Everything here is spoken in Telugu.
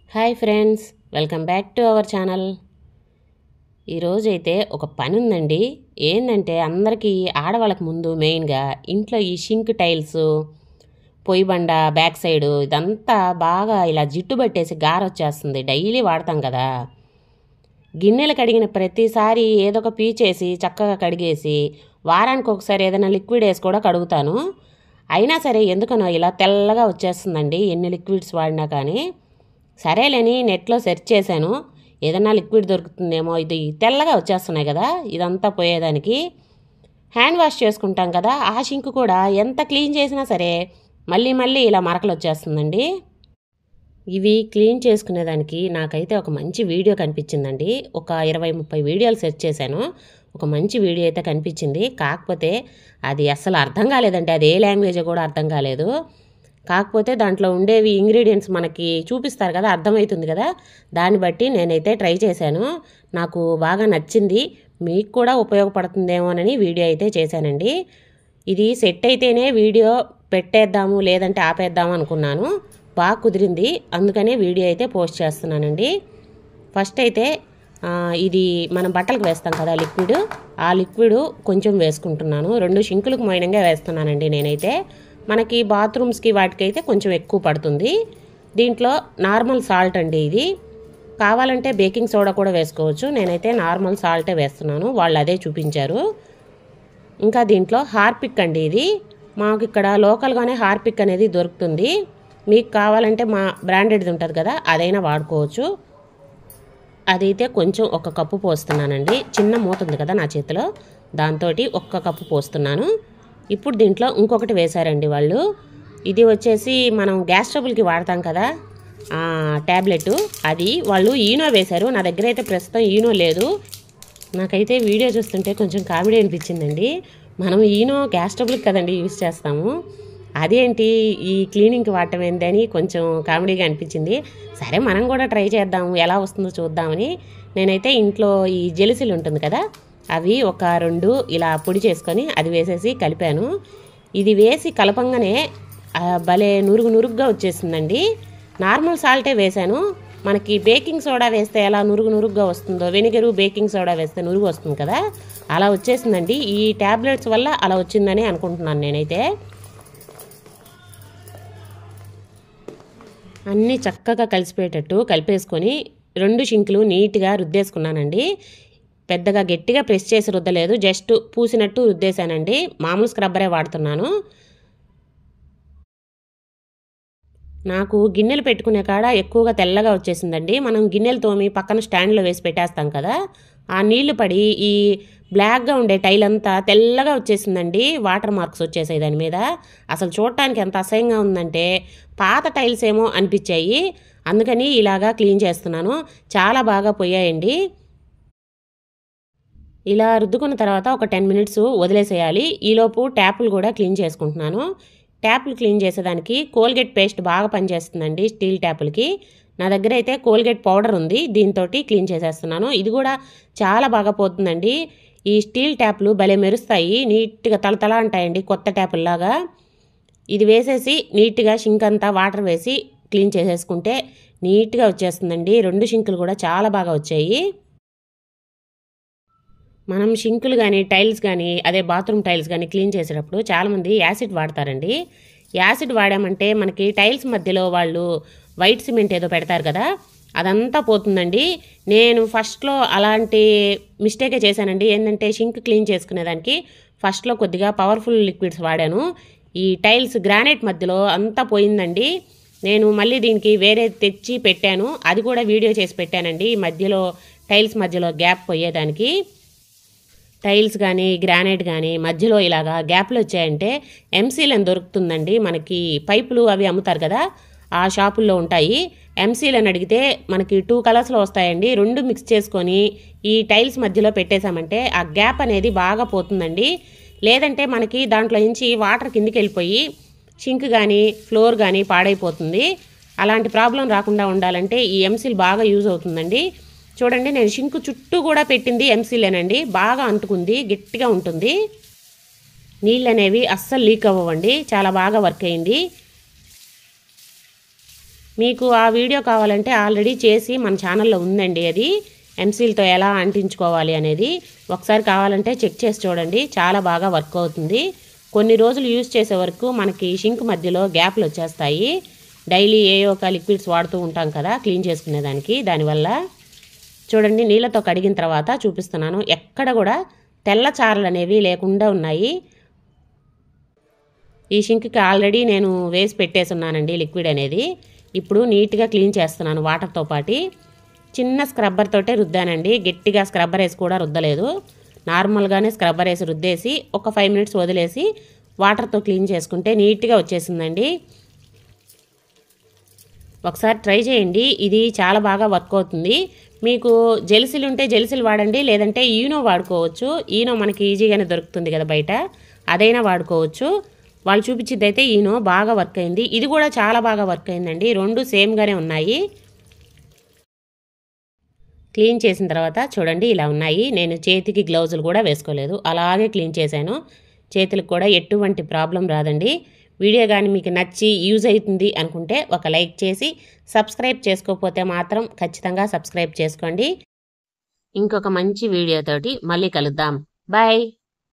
hi friends welcome back to our channel ఈరోజైతే ఒక పని ఉందండి ఏంటంటే అందరికీ ఆడవాళ్ళకి ముందు మెయిన్గా ఇంట్లో ఈ షింక్ టైల్స్ పొయ్యి బండ బ్యాక్ సైడ్ ఇదంతా బాగా ఇలా జిట్టు పట్టేసి గార వచ్చేస్తుంది డైలీ వాడతాం కదా గిన్నెలు కడిగిన ప్రతిసారి ఏదో ఒక పీచేసి చక్కగా కడిగేసి వారానికి ఒకసారి ఏదైనా లిక్విడ్ వేసి కూడా కడుగుతాను అయినా సరే ఎందుకనో ఇలా తెల్లగా వచ్చేస్తుందండి ఎన్ని లిక్విడ్స్ వాడినా కానీ సరేలేని నెట్లో సెర్చ్ చేశాను ఏదైనా లిక్విడ్ దొరుకుతుందేమో ఇది తెల్లగా వచ్చేస్తున్నాయి కదా ఇదంతా పోయేదానికి హ్యాండ్ వాష్ చేసుకుంటాం కదా ఆ షింక్ కూడా ఎంత క్లీన్ చేసినా సరే మళ్ళీ మళ్ళీ ఇలా మరకలు వచ్చేస్తుందండి ఇవి క్లీన్ చేసుకునేదానికి నాకైతే ఒక మంచి వీడియో కనిపించిందండి ఒక ఇరవై ముప్పై వీడియోలు సెర్చ్ చేశాను ఒక మంచి వీడియో అయితే కనిపించింది కాకపోతే అది అస్సలు అర్థం కాలేదండి అది ఏ లాంగ్వేజ్ కూడా అర్థం కాలేదు కాకపోతే దాంట్లో ఉండేవి ఇంగ్రీడియంట్స్ మనకి చూపిస్తారు కదా అర్థమవుతుంది కదా దాన్ని బట్టి నేనైతే ట్రై చేశాను నాకు బాగా నచ్చింది మీకు కూడా ఉపయోగపడుతుందేమోనని వీడియో అయితే చేశానండి ఇది సెట్ అయితేనే వీడియో పెట్టేద్దాము లేదంటే ఆపేద్దాము అనుకున్నాను బాగా కుదిరింది అందుకనే వీడియో అయితే పోస్ట్ చేస్తున్నానండి ఫస్ట్ అయితే ఆ, ఇది మనం బట్టలకు వేస్తాం కదా లిక్విడ్ ఆ లిక్విడ్ కొంచెం వేసుకుంటున్నాను రెండు షింకులకు మైనంగా వేస్తున్నానండి నేనైతే మనకి బాత్రూమ్స్కి వాటికైతే కొంచెం ఎక్కువ పడుతుంది దీంట్లో నార్మల్ సాల్ట్ అండి ఇది కావాలంటే బేకింగ్ సోడా కూడా వేసుకోవచ్చు నేనైతే నార్మల్ సాల్టే వేస్తున్నాను వాళ్ళు అదే చూపించారు ఇంకా దీంట్లో హార్పిక్ అండి ఇది మాకు ఇక్కడ లోకల్గానే హార్పిక్ అనేది దొరుకుతుంది మీకు కావాలంటే మా బ్రాండెడ్ది ఉంటుంది కదా అదైనా వాడుకోవచ్చు అదైతే కొంచెం ఒక కప్పు పోస్తున్నానండి చిన్న మూత ఉంది కదా నా చేతిలో దాంతో ఒక్క కప్పు పోస్తున్నాను ఇప్పుడు దీంట్లో ఇంకొకటి వేశారండి వాళ్ళు ఇది వచ్చేసి మనం గ్యాస్ ట్రబుల్కి వాడతాం కదా ఆ, ట్యాబ్లెట్ అది వాళ్ళు ఈనో వేశారు నా దగ్గర అయితే ప్రస్తుతం ఈనో లేదు నాకైతే వీడియో చూస్తుంటే కొంచెం కామెడీ అనిపించిందండి మనం ఈనో గ్యాస్ ట్రబుల్కి కదండి యూస్ చేస్తాము అదేంటి ఈ క్లీనింగ్కి వాడటం ఏందని కొంచెం కామెడీగా అనిపించింది సరే మనం కూడా ట్రై చేద్దాము ఎలా వస్తుందో చూద్దామని నేనైతే ఇంట్లో ఈ జెలిసిల్ ఉంటుంది కదా అవి ఒక రెండు ఇలా పొడి చేసుకొని అది వేసేసి కలిపాను ఇది వేసి కలపంగానే ఆ, భలే నురుగు నురుగుగా వచ్చేసిందండి నార్మల్ సాల్టే వేశాను మనకి బేకింగ్ సోడా వేస్తే ఎలా నురుగు నురుగుగా వస్తుందో వెనిగరు బేకింగ్ సోడా వేస్తే నురుగు వస్తుంది కదా అలా వచ్చేసిందండి ఈ ట్యాబ్లెట్స్ వల్ల అలా వచ్చిందని అనుకుంటున్నాను నేనైతే అన్నీ చక్కగా కలిసిపోయేటట్టు కలిపేసుకొని రెండు షింకులు నీట్గా రుద్దేసుకున్నానండి పెద్దగా గట్టిగా ప్రెస్ చేసి రుద్దలేదు జస్ట్ పూసినట్టు రుద్దేశానండి మామూలు స్క్రబ్బరే వాడుతున్నాను నాకు గిన్నెలు పెట్టుకునే కాడ ఎక్కువగా తెల్లగా వచ్చేసిందండి మనం గిన్నెలు తోమి పక్కన స్టాండ్లో వేసి పెట్టేస్తాం కదా ఆ నీళ్లు పడి ఈ బ్లాక్గా ఉండే టైల్ అంతా తెల్లగా వచ్చేసిందండి వాటర్ మార్క్స్ వచ్చేసాయి దాని మీద అసలు చూడటానికి ఎంత అసహ్యంగా ఉందంటే పాత టైల్స్ ఏమో అనిపించాయి అందుకని ఇలాగా క్లీన్ చేస్తున్నాను చాలా బాగా పోయాయండి ఇలా రుద్దుకున్న తర్వాత ఒక టెన్ మినిట్స్ వదిలేసేయాలి ఈలోపు ట్యాపులు కూడా క్లీన్ చేసుకుంటున్నాను ట్యాపులు క్లీన్ చేసేదానికి కోల్గేట్ పేస్ట్ బాగా పనిచేస్తుందండి స్టీల్ ట్యాపులకి నా దగ్గర అయితే కోల్గేట్ పౌడర్ ఉంది దీంతో క్లీన్ చేసేస్తున్నాను ఇది కూడా చాలా బాగా పోతుందండి ఈ స్టీల్ ట్యాప్లు భలే మెరుస్తాయి నీట్గా తలతల అంటాయండి కొత్త ట్యాపుల్లాగా ఇది వేసేసి నీట్గా షింక్ అంతా వాటర్ వేసి క్లీన్ చేసేసుకుంటే నీట్గా వచ్చేస్తుందండి రెండు షింకులు కూడా చాలా బాగా వచ్చాయి మనం షింకులు కానీ టైల్స్ కానీ అదే బాత్రూమ్ టైల్స్ కానీ క్లీన్ చేసేటప్పుడు చాలామంది యాసిడ్ వాడతారండి యాసిడ్ వాడామంటే మనకి టైల్స్ మధ్యలో వాళ్ళు వైట్ సిమెంట్ ఏదో పెడతారు కదా అదంతా పోతుందండి నేను ఫస్ట్లో అలాంటి మిస్టేకే చేశానండి ఏంటంటే షింక్ క్లీన్ చేసుకునేదానికి ఫస్ట్లో కొద్దిగా పవర్ఫుల్ లిక్విడ్స్ వాడాను ఈ టైల్స్ గ్రానైట్ మధ్యలో అంతా పోయిందండి నేను మళ్ళీ దీనికి వేరే తెచ్చి పెట్టాను అది కూడా వీడియో చేసి పెట్టానండి ఈ మధ్యలో టైల్స్ మధ్యలో గ్యాప్ పోయేదానికి టైల్స్ కానీ గ్రానైట్ కానీ మధ్యలో ఇలాగా గ్యాప్లు వచ్చాయంటే ఎంసీల్ అని దొరుకుతుందండి మనకి పైపులు అవి అమ్ముతారు కదా ఆ షాపుల్లో ఉంటాయి ఎంసీల్ అని అడిగితే మనకి టూ కలర్స్లో వస్తాయండి రెండు మిక్స్ చేసుకొని ఈ టైల్స్ మధ్యలో పెట్టేశామంటే ఆ గ్యాప్ అనేది బాగా పోతుందండి లేదంటే మనకి దాంట్లో నుంచి వాటర్ కిందికి వెళ్ళిపోయి సింక్ కానీ ఫ్లోర్ కానీ పాడైపోతుంది అలాంటి ప్రాబ్లం రాకుండా ఉండాలంటే ఈ ఎంసీల్ బాగా యూజ్ అవుతుందండి చూడండి నేను షింక్ చుట్టూ కూడా పెట్టింది ఎంసీలేనండి బాగా అంటుకుంది గట్టిగా ఉంటుంది నీళ్ళు అనేవి అస్సలు లీక్ అవ్వండి చాలా బాగా వర్క్ అయింది మీకు ఆ వీడియో కావాలంటే ఆల్రెడీ చేసి మన ఛానల్లో ఉందండి అది ఎంసీల్తో ఎలా అంటించుకోవాలి అనేది ఒకసారి కావాలంటే చెక్ చేసి చూడండి చాలా బాగా వర్క్ అవుతుంది కొన్ని రోజులు యూజ్ చేసే వరకు మనకి షింక్ మధ్యలో గ్యాప్లు వచ్చేస్తాయి డైలీ ఏ ఒక లిక్విడ్స్ వాడుతూ ఉంటాం కదా క్లీన్ చేసుకునేదానికి దానివల్ల చూడండి నీళ్ళతో కడిగిన తర్వాత చూపిస్తున్నాను ఎక్కడ కూడా తెల్ల చారలు అనేవి లేకుండా ఉన్నాయి ఈ షింక్కి ఆల్రెడీ నేను వేసి పెట్టేసి ఉన్నానండి లిక్విడ్ అనేది ఇప్పుడు నీట్గా క్లీన్ చేస్తున్నాను వాటర్తో పాటు చిన్న స్క్రబ్బర్ తోటే రుద్దానండి గట్టిగా స్క్రబ్బర్ వేసి కూడా రుద్దలేదు నార్మల్గానే స్క్రబ్బర్ వేసి రుద్దేసి ఒక ఫైవ్ మినిట్స్ వదిలేసి వాటర్తో క్లీన్ చేసుకుంటే నీట్గా వచ్చేసిందండి ఒకసారి ట్రై చేయండి ఇది చాలా బాగా వర్క్ అవుతుంది మీకు జెల్సిల్ ఉంటే జెల్సిల్ వాడండి లేదంటే ఈనో వాడుకోవచ్చు ఈనో మనకి ఈజీగానే దొరుకుతుంది కదా బయట అదైనా వాడుకోవచ్చు వాళ్ళు చూపించింది అయితే ఈనో బాగా వర్క్ అయింది ఇది కూడా చాలా బాగా వర్క్ అయిందండి రెండు సేమ్గానే ఉన్నాయి క్లీన్ చేసిన తర్వాత చూడండి ఇలా ఉన్నాయి నేను చేతికి గ్లౌజులు కూడా వేసుకోలేదు అలాగే క్లీన్ చేశాను చేతులకు కూడా ఎటువంటి ప్రాబ్లం రాదండి వీడియో కానీ మీకు నచ్చి యూజ్ అవుతుంది అనుకుంటే ఒక లైక్ చేసి సబ్స్క్రైబ్ చేసుకోకపోతే మాత్రం ఖచ్చితంగా సబ్స్క్రైబ్ చేసుకోండి ఇంకొక మంచి వీడియోతోటి మళ్ళీ కలుద్దాం బాయ్